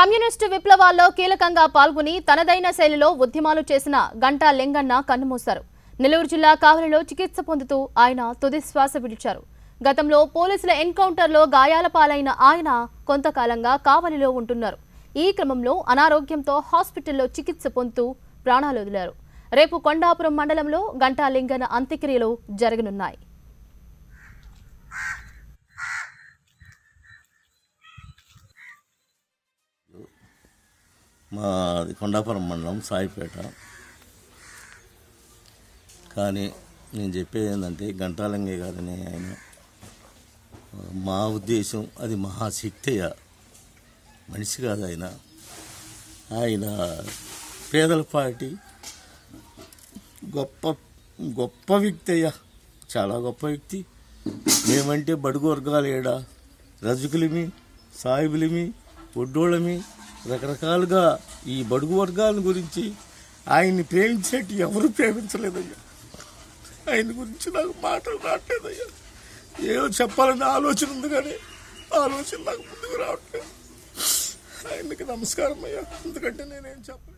communist విప్లవాల్లో కీలకంగా పాల్గొని తనదైన శైలిలో ఉద్యమాలు చేసిన గంటా లింగన్న కన్నుమూశారు నెల్లూరు జిల్లా కావలిలో చికిత్స పొందుతూ ఆయన తుది శ్వాస విడిచారు గతంలో పోలీసుల ఎన్కౌంటర్లో గాయాల పాలైన ఆయన కొంతకాలంగా కావలిలో ఉంటున్నారు ఈ క్రమంలో అనారోగ్యంతో హాస్పిటల్లో చికిత్స పొందుతూ ప్రాణాలు వదిలారు రేపు కొండాపురం మండలంలో గంటా లింగన్న అంత్యక్రియలు జరగనున్నాయి మాది కొండాపురం మండలం సాయిపేట కానీ నేను చెప్పేది ఏంటంటే గంటాలంగే గారని ఆయన మా ఉద్దేశం అది మహాశక్తియ మనిషి కాదు ఆయన ఆయన పేదల పార్టీ గొప్ప గొప్ప వ్యక్తి అయ్యా చాలా గొప్ప వ్యక్తి మేమంటే బడుగు వర్గాలు ఏడా రజకులమి సాయిబులమి ఒడ్డోళ్ళమి రకరకాలుగా ఈ బడుగు వర్గాల గురించి ఆయన్ని ప్రేమించేట్టు ఎవరు ప్రేమించలేదయ్యా ఆయన గురించి నాకు మాటలు రావట్లేదయ్యా ఏదో చెప్పాలనే ఆలోచన ఉంది కానీ ఆలోచన నాకు ముందుకు రావట్లేదు ఆయనకి నమస్కారం అయ్యా ఎందుకంటే నేనేం చెప్పలేదు